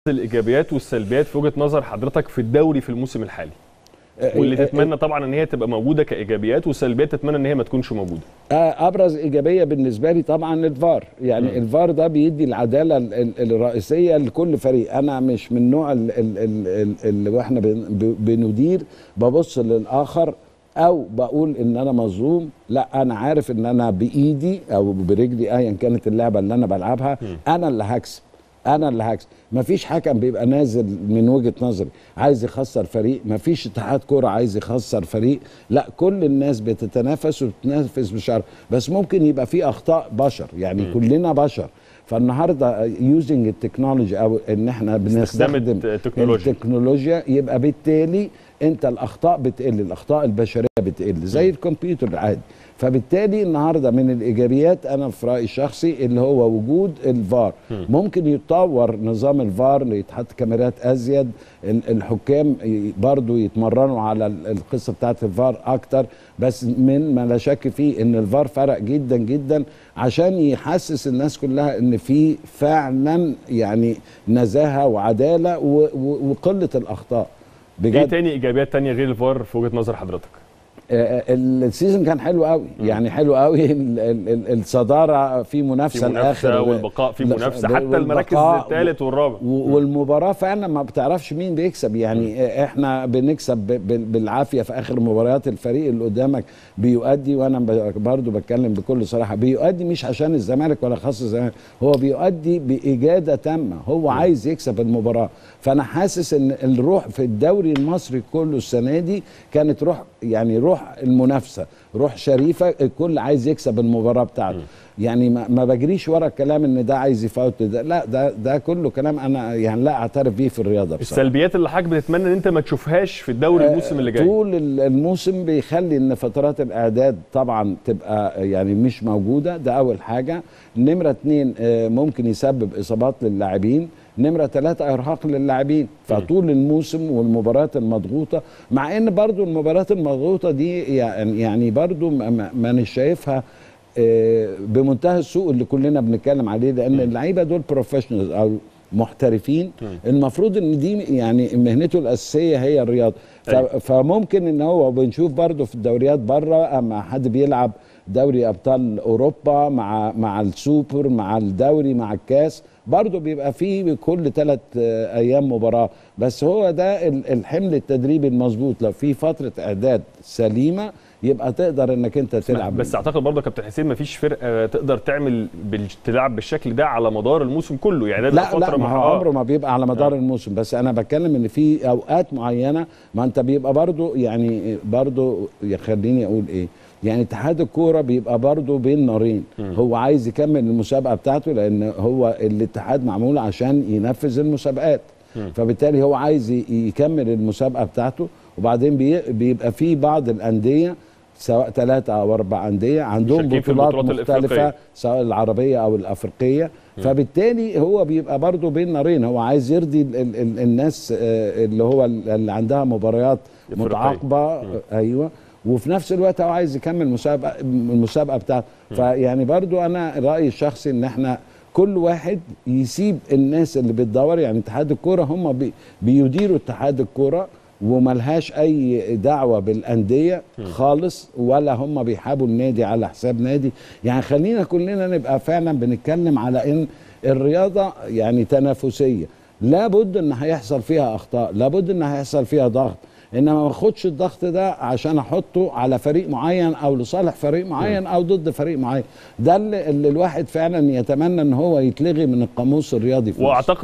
الايجابيات والسلبيات في وجهه نظر حضرتك في الدوري في الموسم الحالي واللي تتمنى طبعا ان هي تبقى موجوده كايجابيات وسلبيات تتمنى ان هي ما تكونش موجوده ابرز ايجابيه بالنسبه لي طبعا الفار يعني م. الفار ده بيدي العداله الرئيسيه لكل فريق انا مش من نوع اللي واحنا بندير ببص للاخر او بقول ان انا مظلوم لا انا عارف ان انا بايدي او برجلي ايا كانت اللعبه اللي انا بلعبها م. انا اللي هكسب انا اللي هكسب مفيش حكم بيبقى نازل من وجهه نظري عايز يخسر فريق مفيش اتحاد كوره عايز يخسر فريق لا كل الناس بتتنافس وبتتنافس بشر بس ممكن يبقى في اخطاء بشر يعني م. كلنا بشر فالنهارده يوزنج التكنولوجي او ان احنا بنستخدم التكنولوجيا. التكنولوجيا يبقى بالتالي انت الاخطاء بتقل الاخطاء البشريه بتقل زي الكمبيوتر العادي فبالتالي النهارده من الايجابيات انا في رايي الشخصي اللي هو وجود الفار ممكن يتطور نظام الفار يتحط كاميرات ازيد الحكام برضو يتمرنوا على القصه بتاعت الفار اكتر بس من ما لا شك فيه ان الفار فرق جدا جدا عشان يحسس الناس كلها ان في فعلا يعني نزاهه وعداله وقله الاخطاء بجد ايه تاني ايجابيات تانية غير الفار في وجهه نظر حضرتك؟ السيزون كان حلو قوي يعني حلو قوي الصداره في منافسه, في منافسة الاخر والبقاء في منافسه حتى المراكز الثالث والرابع والمباراه فعلا ما بتعرفش مين بيكسب يعني م. احنا بنكسب بالعافيه في اخر مباريات الفريق اللي قدامك بيؤدي وانا برضو بتكلم بكل صراحه بيؤدي مش عشان الزمالك ولا خاص الزمالك هو بيؤدي باجاده تامه هو م. عايز يكسب المباراه فانا حاسس ان الروح في الدوري المصري كله السنه دي كانت روح يعني روح المنافسه روح شريفه الكل عايز يكسب المباراه بتاعته م. يعني ما, ما بجريش ورا الكلام ان ده عايز يفوت ده لا ده ده كله كلام انا يعني لا اعترف بيه في الرياضه بصراحه السلبيات اللي حضرتك بتتمنى ان انت ما تشوفهاش في الدوري الموسم اللي جاي طول الموسم بيخلي ان فترات الاعداد طبعا تبقى يعني مش موجوده ده اول حاجه نمره اتنين ممكن يسبب اصابات للاعبين نمره ثلاثة ارهاق للاعبين فطول الموسم والمباريات المضغوطه مع ان برضو المباريات المضغوطه دي يعني يعني برضو ما انا شايفها بمنتهى السوء اللي كلنا بنتكلم عليه لان اللعيبه دول بروفيشنالز او محترفين المفروض ان دي يعني مهنته الاساسيه هي الرياضه فممكن ان هو بنشوف برضو في الدوريات بره اما حد بيلعب دوري ابطال اوروبا مع مع السوبر مع الدوري مع الكاس برضه بيبقى فيه كل ثلاث ايام مباراه بس هو ده الحمل التدريبي المظبوط لو في فتره اعداد سليمه يبقى تقدر انك انت تلعب بس اعتقد برضه كابتن حسين مفيش فرقه تقدر تعمل بال... تلعب بالشكل ده على مدار الموسم كله يعني لا فتره لا ما هو عمره ما بيبقى على مدار آه. الموسم بس انا بتكلم ان في اوقات معينه ما انت بيبقى برضه يعني برضه خليني اقول ايه يعني اتحاد الكوره بيبقى برضه بين نارين هو عايز يكمل المسابقه بتاعته لان هو الاتحاد معمول عشان ينفذ المسابقات م. فبالتالي هو عايز يكمل المسابقه بتاعته وبعدين بيبقى في بعض الانديه سواء ثلاثة أو أربع أندية عندهم بطولات مختلفة الأفريقية. سواء العربية أو الأفريقية م. فبالتالي هو بيبقى برضه بين نارين هو عايز يرضي ال ال ال الناس اللي هو اللي عندها مباريات متعاقبة أيوه وفي نفس الوقت هو عايز يكمل مسابقه المسابقه بتاعته فيعني برضو انا رايي الشخصي ان احنا كل واحد يسيب الناس اللي بتدور يعني اتحاد الكوره هم بي بيديروا اتحاد الكوره وملهاش اي دعوه بالانديه خالص ولا هم بيحابوا النادي على حساب نادي يعني خلينا كلنا نبقى فعلا بنتكلم على ان الرياضه يعني تنافسيه لابد ان هيحصل فيها اخطاء لابد ان هيحصل فيها ضغط انما ما اخدش الضغط ده عشان احطه على فريق معين او لصالح فريق معين او ضد فريق معين ده اللي, اللي الواحد فعلا يتمنى ان هو يتلغي من القاموس الرياضي في واعتقد